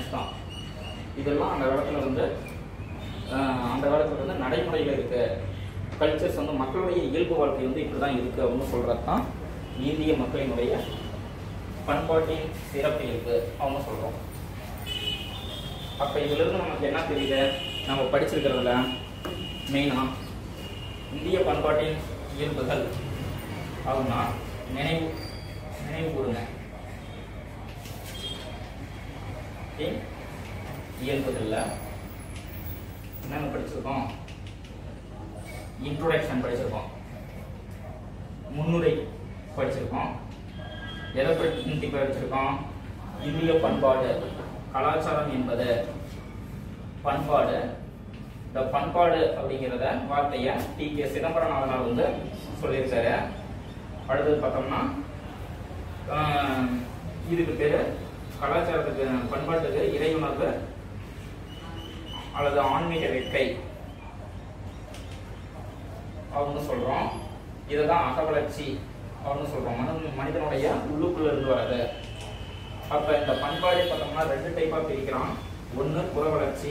Science தான் இதெல்லாம் அந்த காலத்தில் வந்து ஆஹ், அந்த காலத்தில் வந்து நடைமுறையில் இருக்கு கல்ச்சர்ஸ் வந்து மக்களுடைய இயல்பு வாழ்க்கை வந்து இப்படி தான் இருக்குது அப்படின்னு சொல்கிறது தான் இந்திய மக்களினுடைய பண்பாட்டின் சிறப்பு இருக்கு அவங்க சொல்கிறோம் அப்போ இதிலிருந்து நமக்கு என்ன தெரியுது நம்ம படிச்சிருக்கிறதுல மெயினாக இந்திய பண்பாட்டின் இயல்புகள் அப்படின்னா நினைவு நினைவு கூறுங்க Okay? இயல்புகளில் என்னென்ன படிச்சிருக்கோம் இன்ட்ரோடக்ஷன் படிச்சிருக்கோம் முன்னுரை படிச்சிருக்கோம் எதை பற்றி படிச்சிருக்கோம் இந்திய பண்பாடு கலாச்சாரம் என்பது பண்பாடு இந்த பண்பாடு அப்படிங்கிறத வார்த்தையை டி கே சிதம்பரம் நாதனார் வந்து சொல்லியிருக்காரு அடுத்தது பார்த்தோம்னா ஆஹ், இதுக்கு பேரு கலாச்சாரத்துக்கு பண்பாட்டுக்கு இறையுணர்வு அல்லது ஆன்மீக வெட்கை அப்படின்னு சொல்றோம் இதுதான் அகவளர்ச்சி அப்படின்னு சொல்றோம் மனு மனிதனுடைய உள்ளுக்குள்ள இருந்து வர்றது அப்ப இந்த பண்பாடு பார்த்தோம்னா ரெண்டு டைப்பா பிரிக்கிறோம் ஒண்ணு புற வளர்ச்சி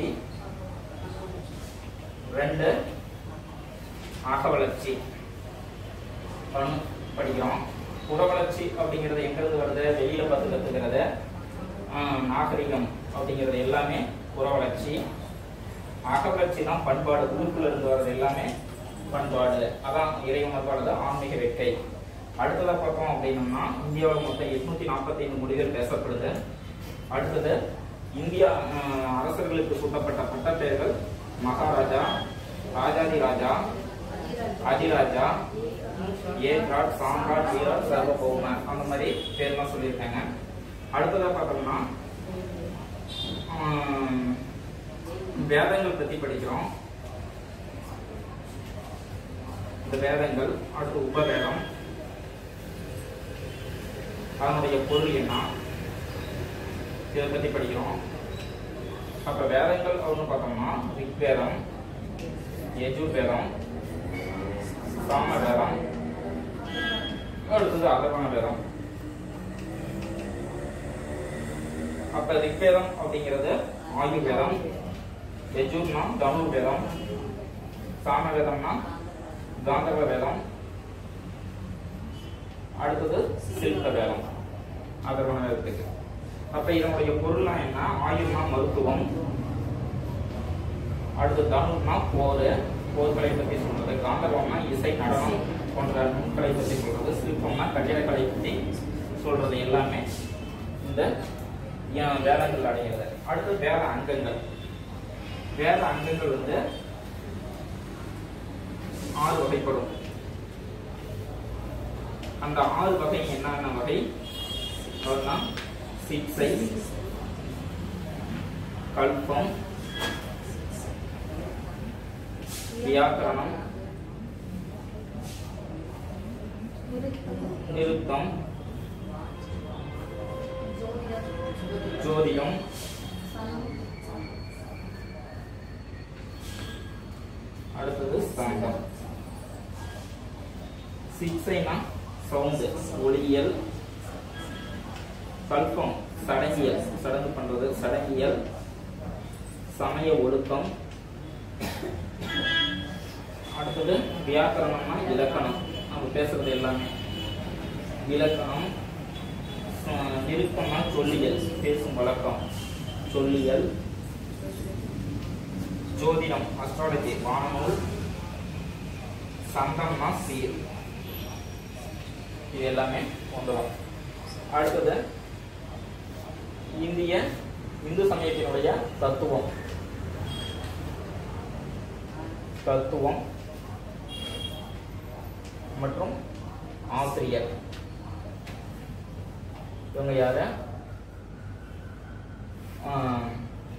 ரெண்டு அக வளர்ச்சி அப்படின்னு படிக்கிறோம் புற வளர்ச்சி அப்படிங்கிறது எங்கிருந்து வருது வெளியில பார்த்து கத்துக்கிறது ஆஹ், நாகரிகம் அப்படிங்கிறது எல்லாமே புற வளர்ச்சி அக வளர்ச்சி தான் பண்பாடு உள்ளுக்குள்ள இருந்து வர்றது எல்லாமே பண்பாடு அதான் இறையுணர்வானது ஆன்மீக வெட்கை அடுத்ததா பார்த்தோம் அப்படின்னம்னா இந்தியாவில் மொத்தம் எட்நூத்தி நாற்பத்தி ஐந்து மொழிகள் பேசப்படுது அடுத்தது இந்தியா ஆஹ், அரசர்களுக்கு சூட்டப்பட்ட பட்டப்பெயர்கள் மகாராஜா ராஜாதி ராஜா அதிராஜா ஏக்ராட் சாம்ராட் வீரர் சர்வபௌம அந்த மாதிரி பேர்லாம் சொல்லியிருக்காங்க அடுத்ததா பார்த்தோம்னா ஆஹ், வேதங்கள் பத்தி படிக்கிறோம் இந்த வேதங்கள் அடுத்து உபவேதம் அதனுடைய பொருள் என்ன இதை பத்தி படிக்கிறோம் அப்ப வேதங்கள் அப்படின்னு பார்த்தோம்னா ரிக்வேதம் யஜுர்வேதம் சாமவேதம் அடுத்தது அதர்வண வேதம் அப்ப ரிக்வேதம் அப்படிங்கிறது ஆயுர்வேதம் யஜுர்னா தனுர்வேதம் சாமவேதம்னா காந்தர்வ வேதம் அடுத்தது சில்ப வேதம் அதர்வண வேதத்துக்கு அப்ப இதனுடைய பொருள்லாம் என்ன ஆயுர்னா மருத்துவம் அடுத்து தனுர்னா போர் போர்களை பத்தி சொல்றது காந்தர்வம்னா இசை நடனம் போன்ற நுண்கலை பத்தி சொல்றது சிற்பம்னா கட்டிடக்கலை பத்தி சொல்றது எல்லாமே இந்த ஏன் வேதங்கள் அடைகிறது அடுத்து வேத அங்கங்கள் வேத அங்கங்கள் வந்து ஆறு வகைப்படும் அந்த ஆறு வகை என்னென்ன வகை அதுதான் சிக்ஸை கல்பம் வியாக்கரணம் நிருத்தம் ஜோதிடம் அடுத்தது சாந்தம் சிக்ஸைனா சவுண்டு ஒளியியல் கல்பம் சடங்கியல் சடங்கு பண்றது சடங்கியல் சமய ஒழுக்கம் அடுத்தது வியாக்கரணம்னா இலக்கணம் நம்ம பேசுறது எல்லாமே இலக்கணம் அஹ், நிருப்பம்னா சொல்லியல் பேசும் வழக்கம் சொல்லியல் ஜோதிடம் அஸ்ட்ராலஜி வானநூல் சந்தம்னா சீர் இது எல்லாமே வந்துடும் அடுத்தது இந்திய இந்து சமயத்தினுடைய தத்துவம் தத்துவம் மற்றும் ஆசிரியர் இவங்க யாரு ஆஹ்,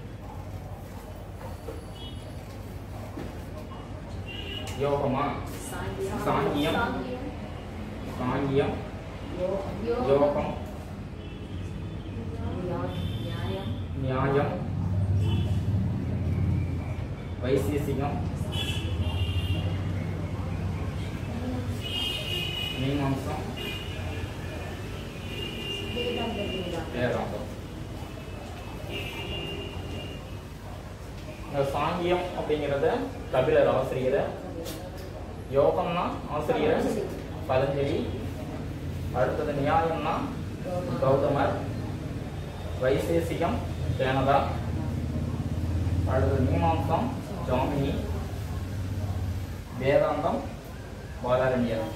யோகமா சாங்கியம் சாங்கியம் யோகம் நியாயம் வைசேசிகம் மீமாம்சம் வேதாந்தம் இந்த சாங்கியம் அப்படிங்கிறது கபிலர் ஆசிரியர் யோகம்னா ஆசிரியர் பதஞ்சலி அடுத்தது நியாயம்னா கௌதமர் வைசேசிகம் தேனதா அடுத்தது மீமாம்சம் ஜாமினி வேதாந்தம் பாதாரண்யர்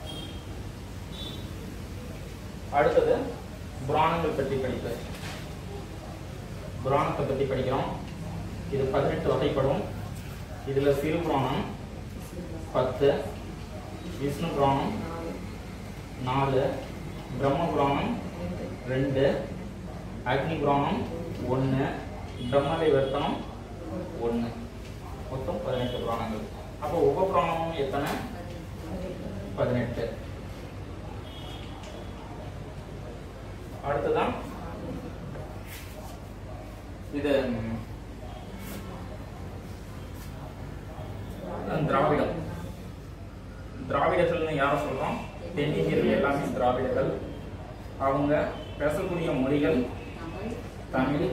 அடுத்தது புராணங்கள் பற்றி படிப்பு புராணத்தை பற்றி படிக்கிறோம் இது பதினெட்டு வகைப்படும் இதுல சிறு புராணம் பத்து விஷ்ணு புராணம் நாலு பிரம்ம புராணம் ரெண்டு அக்னி புராணம் ஒன்று பிரம்மலை வர்த்தனம் ஒன்று மொத்தம் பதினெட்டு புராணங்கள் அப்போ உப புராணமும் எத்தனை பதினெட்டு அடுத்ததான் இது ம், திராவிடம் திராவிடர்கள்னு யாரை சொல்றோம் தென்னிந்தியர்கள் எல்லாமே திராவிடர்கள் அவங்க பேசக்கூடிய மொழிகள் தமிழ்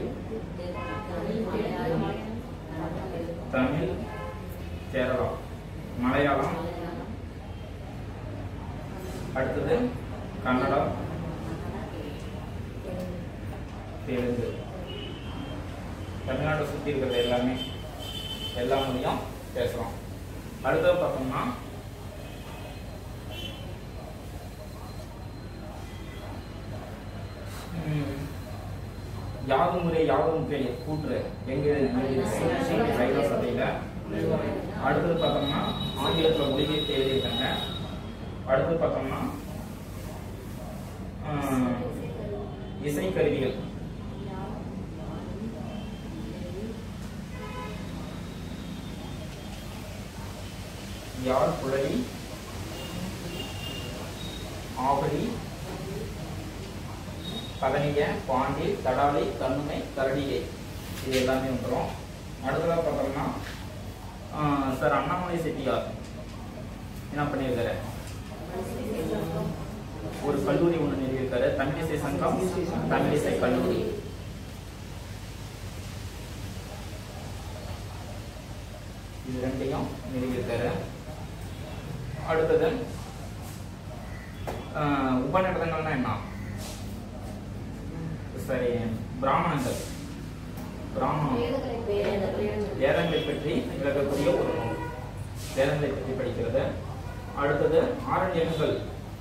தமிழ் கேரளா மலையாளம் அடுத்தது கன்னடம் தெலுங்கு தமிழ்நாட்டை சுற்றி இருக்கிறது எல்லாமே எல்லா மொழியும் பேசுகிறோம் அடுத்தது பார்த்தோம்னா ம், யாதும் முறை யாவரும் கேள்வி கூற்று எங்க எழுதியிருக்கு? ஐநா சபையில அடுத்தது பார்த்தோம்னா ஆங்கிலத்தில் மொழிபெயர்த்து எழுதியிருக்காங்க அடுத்தது பார்த்தோம்னா ஆஹ், இசைக்கருவிகள் யாழ் குழலி ஆவடி பதனிய பாண்டி தடாலை கண்ணுமை கரடிகை இது எல்லாமே வந்துடும் அடுத்ததாக பார்த்தோம்னா ஆஹ், சார் அண்ணாமலை செட்டியார் என்ன பண்ணியிருக்காரு ஒரு கல்லூரி ஒன்று நிறுவியிருக்காரு தமிழிசை சங்கம் தமிழிசை கல்லூரி இது ரெண்டையும் நிறுவியிருக்காரு அடுத்தது ஆஹ், உபநிடதங்கள்னா என்ன சரி பிராமணங்கள் பிராமணம் வேதங்களை பற்றி விளக்கக்கூடிய ஒரு நூல் வேதங்களை பற்றி படிக்கிறது அடுத்தது ஆரண்யங்கள்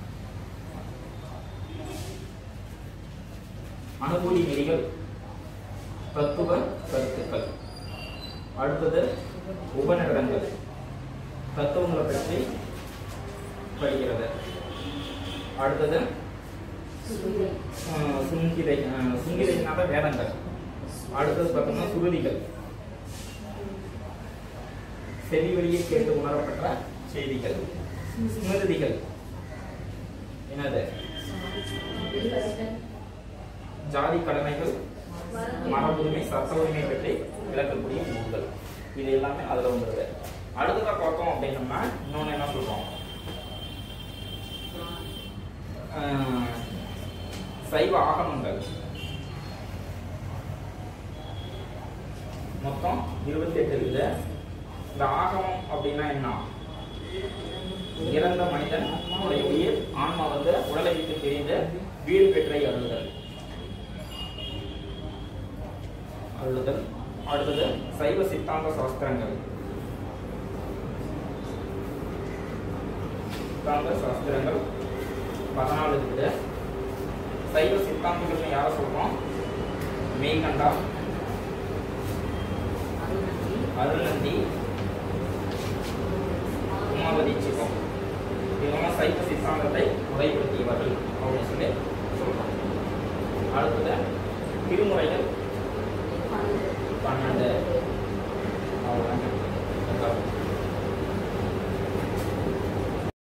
அனுகூலி நெறிகள் தத்துவ கருத்துக்கள் அடுத்தது உபநிடதங்கள் தத்துவங்களை பற்றி படிக்கிறது அடுத்தது ஆஹ், சுங்கிதை ஆஹ், சுங்கிதைனால வேதங்கள் அடுத்தது பார்த்தோம்னா சுருதிகள் செவி வழியே கேட்டு உணரப்பட்ட செய்திகள் ஸ்மிருதிகள் என்னது ஜாதி கடமைகள் மரபுரிமை சட்ட உரிமை பற்றி விளக்கக்கூடிய நூல்கள் இது எல்லாமே அதுல வந்துருது அடுத்ததா பார்த்தோம் அப்படின்னம்னா இன்னொன்னு என்ன சொல்றோம் ஆஹ், சைவ ஆகமங்கள் மொத்தம் இருபத்தி எட்டு இருக்குது இந்த ஆகமம் அப்படின்னா என்ன இறந்த மனிதன் உடைய உயிர் ஆன்மா வந்து உடலை விட்டு பிரிந்து வீடு பெற்றை அருளுதல் அருளுதல் அடுத்தது சைவ சித்தாந்த சாஸ்திரங்கள் சித்தாந்த சாஸ்திரங்கள் பதினாலு இருக்குது சைவ சித்தாந்தங்கள்னு யாரை சொல்றோம் மெய்கண்டா அருள்நந்தி உமாவதி சிவம் இவங்க சைவ சித்தாந்தத்தை முறைப்படுத்தியவர்கள் அப்படின்னு சொல்லி சொல்றோம் அடுத்தது திருமுறைகள் பன்னெண்டு அவ்வளோதாங்க